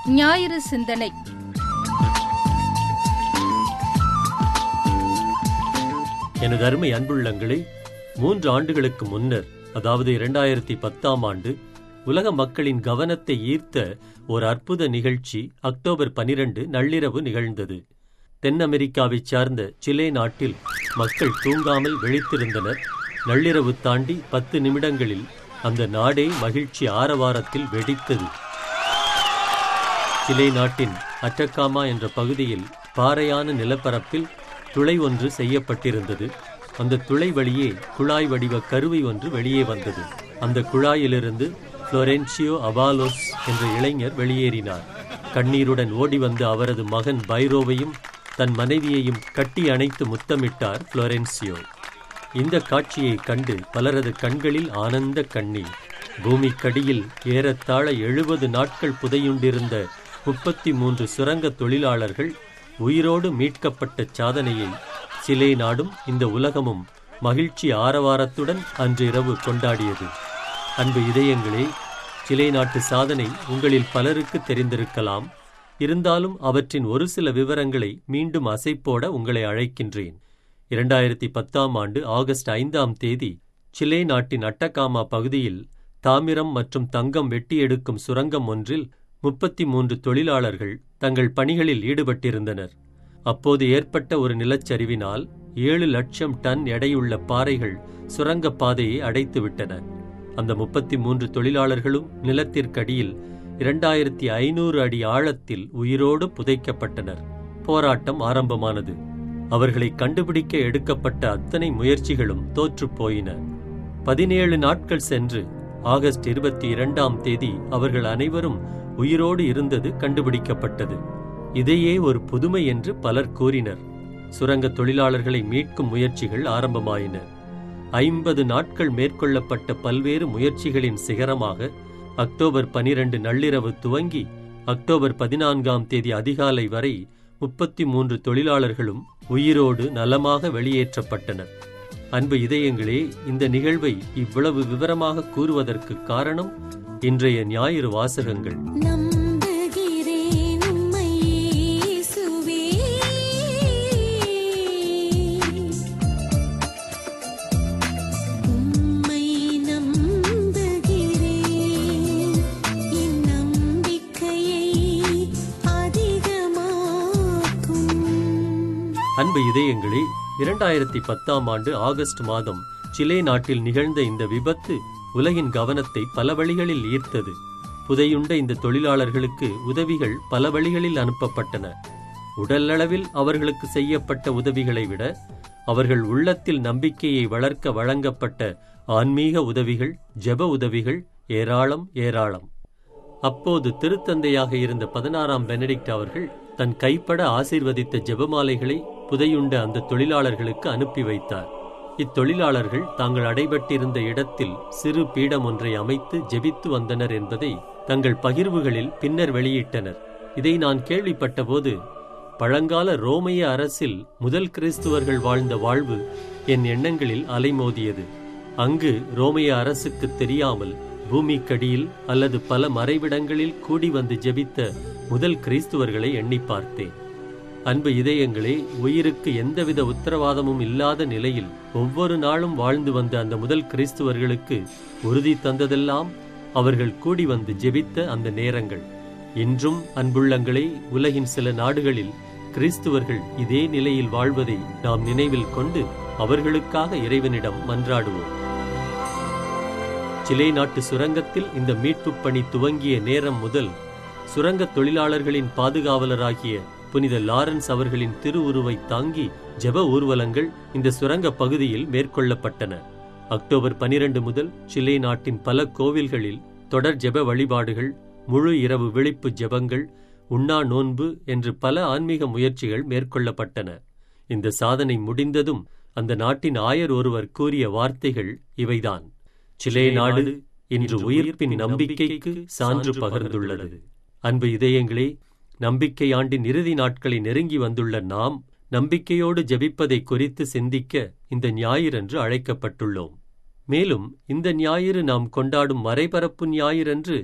ஞாயிறு சிந்தனை எனது அருமை அன்புள்ளங்களே மூன்று ஆண்டுகளுக்கு முன்னர் அதாவது இரண்டாயிரத்தி பத்தாம் ஆண்டு உலக மக்களின் கவனத்தை ஈர்த்த ஒரு அற்புத நிகழ்ச்சி அக்டோபர் பனிரெண்டு நள்ளிரவு நிகழ்ந்தது தென் அமெரிக்காவைச் சார்ந்த சிலே நாட்டில் மக்கள் தூங்காமல் விழித்திருந்தனர் நள்ளிரவு தாண்டி பத்து நிமிடங்களில் அந்த நாடே மகிழ்ச்சி ஆரவாரத்தில் வெடித்தது சிலே நாட்டின் அட்டக்காமா என்ற பகுதியில் பாறையான நிலப்பரப்பில் துளை ஒன்று செய்யப்பட்டிருந்தது அந்த துளை வழியே குழாய் வடிவ கருவி ஒன்று வெளியே வந்தது அந்த குழாயிலிருந்து புளோரென்சியோ அபாலோஸ் என்ற இளைஞர் வெளியேறினார் கண்ணீருடன் ஓடி வந்த அவரது மகன் பைரோவையும் தன் மனைவியையும் கட்டி அணைத்து முத்தமிட்டார் புளோரென்சியோ இந்த காட்சியை கண்டு பலரது கண்களில் ஆனந்த கண்ணீர் பூமிக்கடியில் ஏறத்தாழ எழுபது நாட்கள் புதையுண்டிருந்த முப்பத்தி மூன்று சுரங்க தொழிலாளர்கள் உயிரோடு மீட்கப்பட்ட சாதனையை சிலே நாடும் இந்த உலகமும் மகிழ்ச்சி ஆரவாரத்துடன் அன்று இரவு கொண்டாடியது அன்பு இதயங்களே சிலே நாட்டு சாதனை உங்களில் பலருக்கு தெரிந்திருக்கலாம் இருந்தாலும் அவற்றின் ஒரு சில விவரங்களை மீண்டும் அசைப்போட உங்களை அழைக்கின்றேன் இரண்டாயிரத்தி பத்தாம் ஆண்டு ஆகஸ்ட் ஐந்தாம் தேதி சிலே நாட்டின் அட்டகாமா பகுதியில் தாமிரம் மற்றும் தங்கம் வெட்டி எடுக்கும் சுரங்கம் ஒன்றில் முப்பத்தி மூன்று தொழிலாளர்கள் தங்கள் பணிகளில் ஈடுபட்டிருந்தனர் அப்போது ஏற்பட்ட ஒரு நிலச்சரிவினால் ஏழு லட்சம் டன் எடையுள்ள பாறைகள் சுரங்கப் பாதையை அடைத்துவிட்டன அந்த முப்பத்தி மூன்று தொழிலாளர்களும் நிலத்திற்கடியில் இரண்டாயிரத்தி ஐநூறு அடி ஆழத்தில் உயிரோடு புதைக்கப்பட்டனர் போராட்டம் ஆரம்பமானது அவர்களை கண்டுபிடிக்க எடுக்கப்பட்ட அத்தனை முயற்சிகளும் தோற்றுப் போயின பதினேழு நாட்கள் சென்று ஆகஸ்ட் இருபத்தி இரண்டாம் தேதி அவர்கள் அனைவரும் உயிரோடு இருந்தது கண்டுபிடிக்கப்பட்டது இதையே ஒரு புதுமை என்று பலர் கூறினர் சுரங்க தொழிலாளர்களை மீட்கும் முயற்சிகள் ஆரம்பமாயின ஐம்பது நாட்கள் மேற்கொள்ளப்பட்ட பல்வேறு முயற்சிகளின் சிகரமாக அக்டோபர் பனிரெண்டு நள்ளிரவு துவங்கி அக்டோபர் பதினான்காம் தேதி அதிகாலை வரை முப்பத்தி மூன்று தொழிலாளர்களும் உயிரோடு நலமாக வெளியேற்றப்பட்டனர் அன்பு இதயங்களே இந்த நிகழ்வை இவ்வளவு விவரமாக கூறுவதற்கு காரணம் இன்றைய ஞாயிறு வாசகங்கள் நம்புகிறேன் உம்மை இயேசுவே உம்மை நம்புகிறேன் என் நம்பிக்கையை அதிகமாக்கும் அன்பு இதயங்களே இரண்டாயிரத்தி பத்தாம் ஆண்டு ஆகஸ்ட் மாதம் சிலே நாட்டில் நிகழ்ந்த இந்த விபத்து உலகின் கவனத்தை பல வழிகளில் ஈர்த்தது புதையுண்ட இந்த தொழிலாளர்களுக்கு உதவிகள் பல வழிகளில் அனுப்பப்பட்டன உடலளவில் அவர்களுக்கு செய்யப்பட்ட உதவிகளை விட அவர்கள் உள்ளத்தில் நம்பிக்கையை வளர்க்க வழங்கப்பட்ட ஆன்மீக உதவிகள் ஜெப உதவிகள் ஏராளம் ஏராளம் அப்போது திருத்தந்தையாக இருந்த பதினாறாம் பெனடிக்ட் அவர்கள் தன் கைப்பட ஆசீர்வதித்த ஜெபமாலைகளை புதையுண்ட அந்த தொழிலாளர்களுக்கு அனுப்பி வைத்தார் இத்தொழிலாளர்கள் தாங்கள் அடைபட்டிருந்த இடத்தில் சிறு பீடம் ஒன்றை அமைத்து ஜெபித்து வந்தனர் என்பதை தங்கள் பகிர்வுகளில் பின்னர் வெளியிட்டனர் இதை நான் கேள்விப்பட்டபோது பழங்கால ரோமைய அரசில் முதல் கிறிஸ்துவர்கள் வாழ்ந்த வாழ்வு என் எண்ணங்களில் அலைமோதியது அங்கு ரோமைய அரசுக்கு தெரியாமல் பூமிக்கடியில் அல்லது பல மறைவிடங்களில் கூடி வந்து ஜெபித்த முதல் கிறிஸ்துவர்களை எண்ணி பார்த்தேன் அன்பு இதயங்களே உயிருக்கு எந்தவித உத்தரவாதமும் இல்லாத நிலையில் ஒவ்வொரு நாளும் வாழ்ந்து வந்த அந்த முதல் கிறிஸ்துவர்களுக்கு உறுதி தந்ததெல்லாம் அவர்கள் கூடி வந்து ஜெபித்த அந்த நேரங்கள் இன்றும் அன்புள்ளங்களே உலகின் சில நாடுகளில் கிறிஸ்துவர்கள் இதே நிலையில் வாழ்வதை நாம் நினைவில் கொண்டு அவர்களுக்காக இறைவனிடம் மன்றாடுவோம் சிலே நாட்டு சுரங்கத்தில் இந்த மீட்புப் பணி துவங்கிய நேரம் முதல் சுரங்கத் தொழிலாளர்களின் பாதுகாவலராகிய புனித லாரன்ஸ் அவர்களின் திருவுருவை தாங்கி ஜெப ஊர்வலங்கள் இந்த சுரங்க பகுதியில் மேற்கொள்ளப்பட்டன அக்டோபர் பனிரெண்டு முதல் சிலே நாட்டின் பல கோவில்களில் தொடர் ஜெப வழிபாடுகள் முழு இரவு விழிப்பு ஜெபங்கள் உண்ணா நோன்பு என்று பல ஆன்மீக முயற்சிகள் மேற்கொள்ளப்பட்டன இந்த சாதனை முடிந்ததும் அந்த நாட்டின் ஆயர் ஒருவர் கூறிய வார்த்தைகள் இவைதான் சிலே நாடு இன்று உயிர்ப்பின் நம்பிக்கைக்கு சான்று பகர்ந்துள்ளது அன்பு இதயங்களே நம்பிக்கை ஆண்டின் இறுதி நாட்களை நெருங்கி வந்துள்ள நாம் நம்பிக்கையோடு ஜெபிப்பதை குறித்து சிந்திக்க இந்த ஞாயிறன்று அழைக்கப்பட்டுள்ளோம் மேலும் இந்த ஞாயிறு நாம் கொண்டாடும் மறைபரப்பு ஞாயிறன்று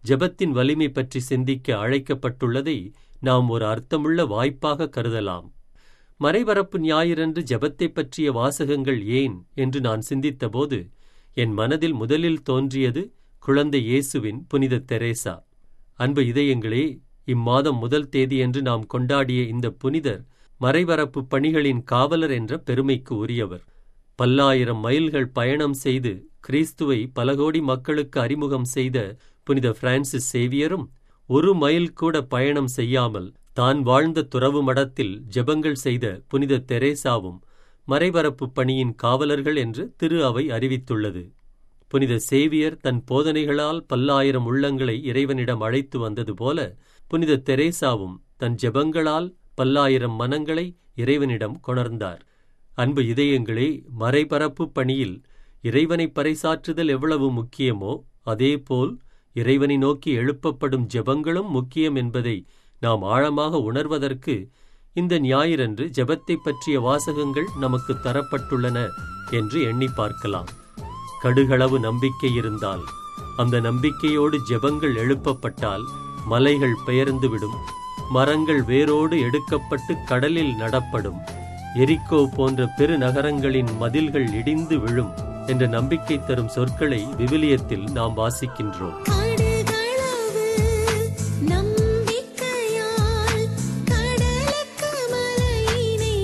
ஜெபத்தின் வலிமை பற்றி சிந்திக்க அழைக்கப்பட்டுள்ளதை நாம் ஒரு அர்த்தமுள்ள வாய்ப்பாக கருதலாம் மறைபரப்பு ஞாயிறன்று ஜெபத்தைப் பற்றிய வாசகங்கள் ஏன் என்று நான் சிந்தித்தபோது என் மனதில் முதலில் தோன்றியது குழந்தை இயேசுவின் புனித தெரேசா அன்பு இதயங்களே இம்மாதம் முதல் தேதியன்று நாம் கொண்டாடிய இந்த புனிதர் மறைபரப்பு பணிகளின் காவலர் என்ற பெருமைக்கு உரியவர் பல்லாயிரம் மைல்கள் பயணம் செய்து கிறிஸ்துவை பல கோடி மக்களுக்கு அறிமுகம் செய்த புனித பிரான்சிஸ் சேவியரும் ஒரு மைல் கூட பயணம் செய்யாமல் தான் வாழ்ந்த துறவு மடத்தில் ஜெபங்கள் செய்த புனித தெரேசாவும் மறைபரப்பு பணியின் காவலர்கள் என்று திரு அவை அறிவித்துள்ளது புனித சேவியர் தன் போதனைகளால் பல்லாயிரம் உள்ளங்களை இறைவனிடம் அழைத்து வந்தது போல புனித தெரேசாவும் தன் ஜெபங்களால் பல்லாயிரம் மனங்களை இறைவனிடம் கொணர்ந்தார் அன்பு இதயங்களே மறைபரப்பு பணியில் இறைவனை பறைசாற்றுதல் எவ்வளவு முக்கியமோ அதேபோல் இறைவனை நோக்கி எழுப்பப்படும் ஜெபங்களும் முக்கியம் என்பதை நாம் ஆழமாக உணர்வதற்கு இந்த ஞாயிறன்று ஜெபத்தைப் பற்றிய வாசகங்கள் நமக்கு தரப்பட்டுள்ளன என்று எண்ணி பார்க்கலாம் கடுகளவு நம்பிக்கை இருந்தால் அந்த நம்பிக்கையோடு ஜெபங்கள் எழுப்பப்பட்டால் மலைகள் பெயர்ந்துவிடும் மரங்கள் வேரோடு எடுக்கப்பட்டு கடலில் நடப்படும் எரிக்கோ போன்ற பெருநகரங்களின் மதில்கள் இடிந்து விழும் என்ற நம்பிக்கை தரும் சொற்களை விவிலியத்தில் நாம் வாசிக்கின்றோம் கடுகளவு நம்பிக்கையால் கடலுக்கு மலையினை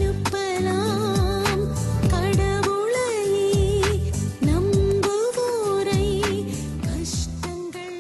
அனுப்பலாம் கடவுளையே நம்புவோரை கஷ்டங்கள்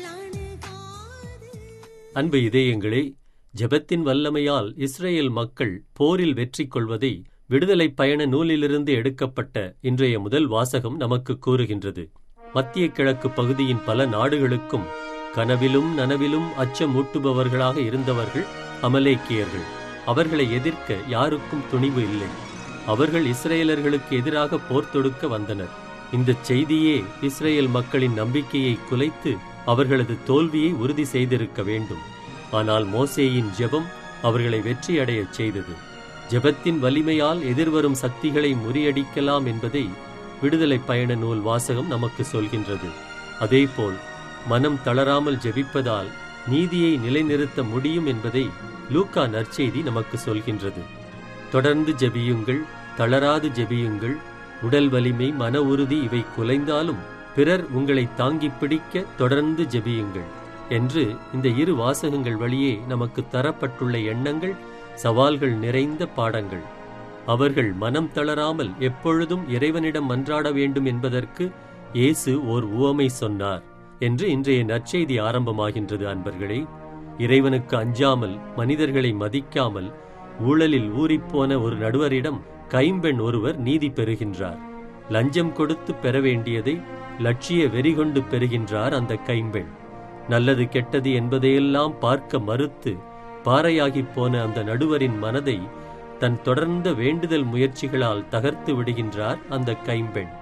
அணுகாது அன்பு இதயங்களே ஜெபத்தின் வல்லமையால் இஸ்ரேல் மக்கள் போரில் வெற்றி கொள்வதை விடுதலை பயண நூலிலிருந்து எடுக்கப்பட்ட இன்றைய முதல் வாசகம் நமக்கு கூறுகின்றது மத்திய கிழக்கு பகுதியின் பல நாடுகளுக்கும் கனவிலும் நனவிலும் அச்சமூட்டுபவர்களாக இருந்தவர்கள் அமலேக்கியர்கள் அவர்களை எதிர்க்க யாருக்கும் துணிவு இல்லை அவர்கள் இஸ்ரேலர்களுக்கு எதிராக போர் தொடுக்க வந்தனர் இந்த செய்தியே இஸ்ரேல் மக்களின் நம்பிக்கையை குலைத்து அவர்களது தோல்வியை உறுதி செய்திருக்க வேண்டும் ஆனால் மோசேயின் ஜெபம் அவர்களை வெற்றியடையச் செய்தது ஜெபத்தின் வலிமையால் எதிர்வரும் சக்திகளை முறியடிக்கலாம் என்பதை விடுதலை பயண நூல் வாசகம் நமக்கு சொல்கின்றது அதேபோல் மனம் தளராமல் ஜெபிப்பதால் நீதியை நிலைநிறுத்த முடியும் என்பதை லூக்கா நற்செய்தி நமக்கு சொல்கின்றது தொடர்ந்து ஜெபியுங்கள் தளராது ஜெபியுங்கள் உடல் வலிமை மன உறுதி இவை குலைந்தாலும் பிறர் உங்களை தாங்கிப் பிடிக்க தொடர்ந்து ஜெபியுங்கள் என்று இந்த இரு வாசகங்கள் வழியே நமக்கு தரப்பட்டுள்ள எண்ணங்கள் சவால்கள் நிறைந்த பாடங்கள் அவர்கள் மனம் தளராமல் எப்பொழுதும் இறைவனிடம் மன்றாட வேண்டும் என்பதற்கு இயேசு ஓர் உவமை சொன்னார் என்று இன்றைய நற்செய்தி ஆரம்பமாகின்றது அன்பர்களே இறைவனுக்கு அஞ்சாமல் மனிதர்களை மதிக்காமல் ஊழலில் ஊறிப்போன ஒரு நடுவரிடம் கைம்பெண் ஒருவர் நீதி பெறுகின்றார் லஞ்சம் கொடுத்து பெற வேண்டியதை லட்சிய வெறிகொண்டு பெறுகின்றார் அந்த கைம்பெண் நல்லது கெட்டது என்பதையெல்லாம் பார்க்க மறுத்து பாறையாகிப் போன அந்த நடுவரின் மனதை தன் தொடர்ந்த வேண்டுதல் முயற்சிகளால் தகர்த்து விடுகின்றார் அந்த கைம்பெண்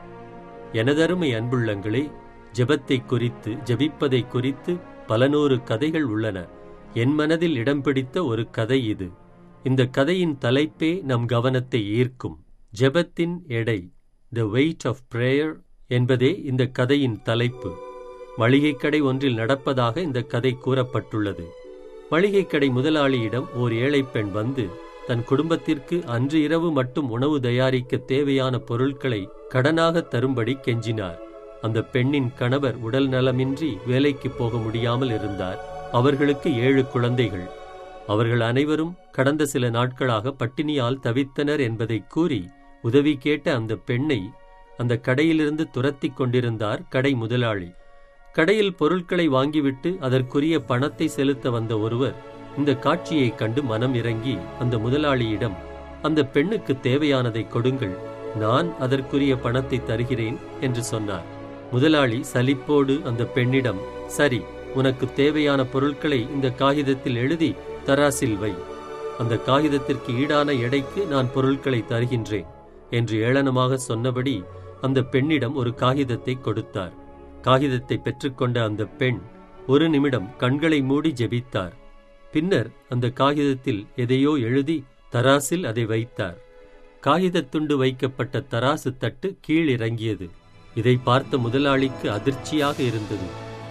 எனதருமை அன்புள்ளங்களே ஜெபத்தை குறித்து ஜெபிப்பதை குறித்து பல நூறு கதைகள் உள்ளன என் மனதில் இடம் பிடித்த ஒரு கதை இது இந்த கதையின் தலைப்பே நம் கவனத்தை ஈர்க்கும் ஜெபத்தின் எடை த வெயிட் ஆஃப் பிரேயர் என்பதே இந்த கதையின் தலைப்பு மளிகைக் கடை ஒன்றில் நடப்பதாக இந்த கதை கூறப்பட்டுள்ளது மளிகைக் கடை முதலாளியிடம் ஓர் ஏழை பெண் வந்து தன் குடும்பத்திற்கு அன்று இரவு மட்டும் உணவு தயாரிக்க தேவையான பொருட்களை கடனாக தரும்படி கெஞ்சினார் அந்த பெண்ணின் கணவர் உடல் நலமின்றி வேலைக்கு போக முடியாமல் இருந்தார் அவர்களுக்கு ஏழு குழந்தைகள் அவர்கள் அனைவரும் கடந்த சில நாட்களாக பட்டினியால் தவித்தனர் என்பதை கூறி உதவி கேட்ட அந்த பெண்ணை அந்த கடையிலிருந்து துரத்திக் கொண்டிருந்தார் கடை முதலாளி கடையில் பொருட்களை வாங்கிவிட்டு அதற்குரிய பணத்தை செலுத்த வந்த ஒருவர் இந்த காட்சியைக் கண்டு மனம் இறங்கி அந்த முதலாளியிடம் அந்த பெண்ணுக்கு தேவையானதை கொடுங்கள் நான் அதற்குரிய பணத்தை தருகிறேன் என்று சொன்னார் முதலாளி சலிப்போடு அந்த பெண்ணிடம் சரி உனக்கு தேவையான பொருட்களை இந்த காகிதத்தில் எழுதி தராசில் வை அந்த காகிதத்திற்கு ஈடான எடைக்கு நான் பொருட்களை தருகின்றேன் என்று ஏளனமாக சொன்னபடி அந்த பெண்ணிடம் ஒரு காகிதத்தை கொடுத்தார் காகிதத்தை பெற்றுக்கொண்ட அந்த பெண் ஒரு நிமிடம் கண்களை மூடி ஜெபித்தார் பின்னர் அந்த காகிதத்தில் எதையோ எழுதி தராசில் அதை வைத்தார் காகிதத்துண்டு வைக்கப்பட்ட தராசு தட்டு கீழ் இறங்கியது இதை பார்த்த முதலாளிக்கு அதிர்ச்சியாக இருந்தது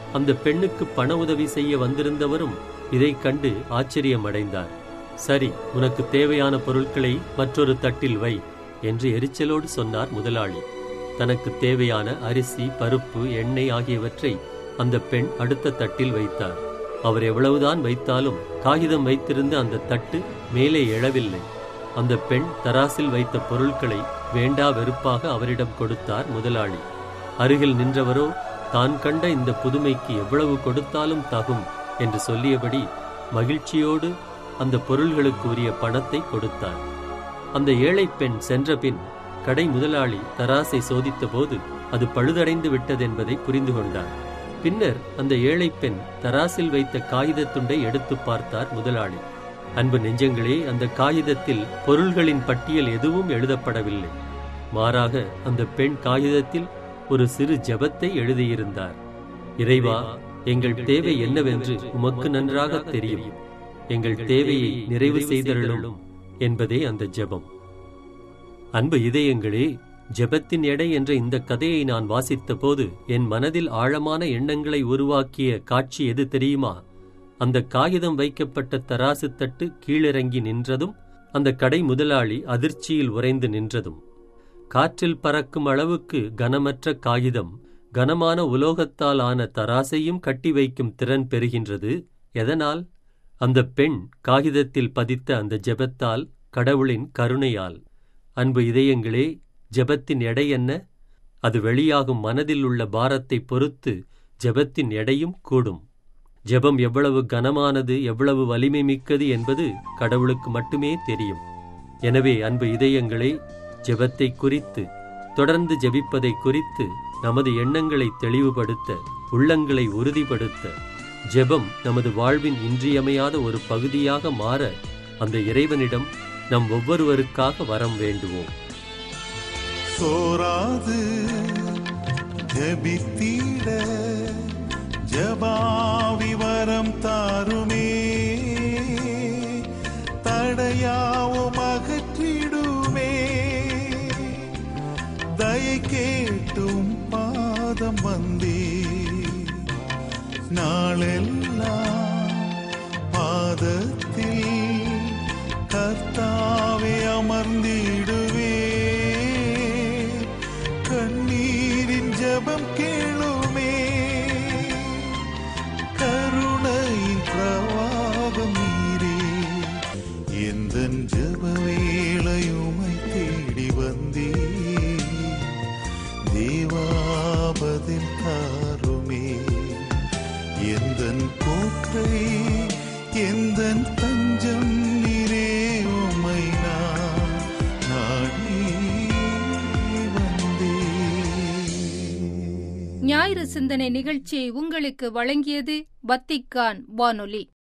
அந்த பெண்ணுக்கு பண உதவி செய்ய வந்திருந்தவரும் இதைக் கண்டு ஆச்சரியமடைந்தார் சரி உனக்கு தேவையான பொருட்களை மற்றொரு தட்டில் வை என்று எரிச்சலோடு சொன்னார் முதலாளி தனக்கு தேவையான அரிசி பருப்பு எண்ணெய் ஆகியவற்றை அந்த பெண் அடுத்த தட்டில் வைத்தார் அவர் எவ்வளவுதான் வைத்தாலும் காகிதம் வைத்திருந்த அந்த தட்டு மேலே எழவில்லை அந்த பெண் தராசில் வைத்த பொருட்களை வேண்டா வெறுப்பாக அவரிடம் கொடுத்தார் முதலாளி அருகில் நின்றவரோ தான் கண்ட இந்த புதுமைக்கு எவ்வளவு கொடுத்தாலும் தகும் என்று சொல்லியபடி மகிழ்ச்சியோடு அந்த பொருள்களுக்கு உரிய பணத்தை கொடுத்தார் அந்த ஏழை பெண் சென்றபின் கடை முதலாளி தராசை சோதித்தபோது அது பழுதடைந்து விட்டதென்பதை புரிந்து கொண்டார் பின்னர் அந்த ஏழை பெண் தராசில் வைத்த காகிதத் துண்டை எடுத்து பார்த்தார் முதலாளி அன்பு நெஞ்சங்களே அந்த காகிதத்தில் பொருள்களின் பட்டியல் எதுவும் எழுதப்படவில்லை மாறாக அந்த பெண் காகிதத்தில் ஒரு சிறு ஜெபத்தை எழுதியிருந்தார் இறைவா எங்கள் தேவை என்னவென்று உமக்கு நன்றாக தெரியும் எங்கள் தேவையை நிறைவு செய்தருளும் என்பதே அந்த ஜெபம் அன்பு இதயங்களே ஜெபத்தின் எடை என்ற இந்த கதையை நான் வாசித்தபோது என் மனதில் ஆழமான எண்ணங்களை உருவாக்கிய காட்சி எது தெரியுமா அந்த காகிதம் வைக்கப்பட்ட தராசு தட்டு கீழிறங்கி நின்றதும் அந்த கடை முதலாளி அதிர்ச்சியில் உறைந்து நின்றதும் காற்றில் பறக்கும் அளவுக்கு கனமற்ற காகிதம் கனமான உலோகத்தால் ஆன தராசையும் கட்டி வைக்கும் திறன் பெறுகின்றது எதனால் அந்த பெண் காகிதத்தில் பதித்த அந்த ஜெபத்தால் கடவுளின் கருணையால் அன்பு இதயங்களே ஜெபத்தின் எடை என்ன அது வெளியாகும் மனதில் உள்ள பாரத்தை பொறுத்து ஜெபத்தின் எடையும் கூடும் ஜெபம் எவ்வளவு கனமானது எவ்வளவு வலிமை மிக்கது என்பது கடவுளுக்கு மட்டுமே தெரியும் எனவே அன்பு இதயங்களே ஜெபத்தை குறித்து தொடர்ந்து ஜெபிப்பதை குறித்து நமது எண்ணங்களை தெளிவுபடுத்த உள்ளங்களை உறுதிப்படுத்த ஜெபம் நமது வாழ்வின் இன்றியமையாத ஒரு பகுதியாக மாற அந்த இறைவனிடம் நம் ஒவ்வொருவருக்காக வரம் வேண்டுவோம் சோராது ஜபித்தீட ஜபாவிவரம் தாருமே தடையாவும் அகற்றிடுமே தயை கேட்டும் பாதம் வந்தே நாளெல்லாம் பாதத்தில் கர்த்தாவே அமர்ந்திடுவே கண்ணீரின் ஜெபம் கேளுமே கருணையின் பிரவாகம் நீரே எந்த ஜெப வேளையுமை தேடி வந்தே தேவாபதில் தாருமே எந்தன் கோட்டை எந்தன் தஞ்சம் நீரே உமை நான் நாடி வந்தேன் ஞாயிறு சிந்தனை நிகழ்ச்சியை உங்களுக்கு வழங்கியது வத்திக்கான் வானொலி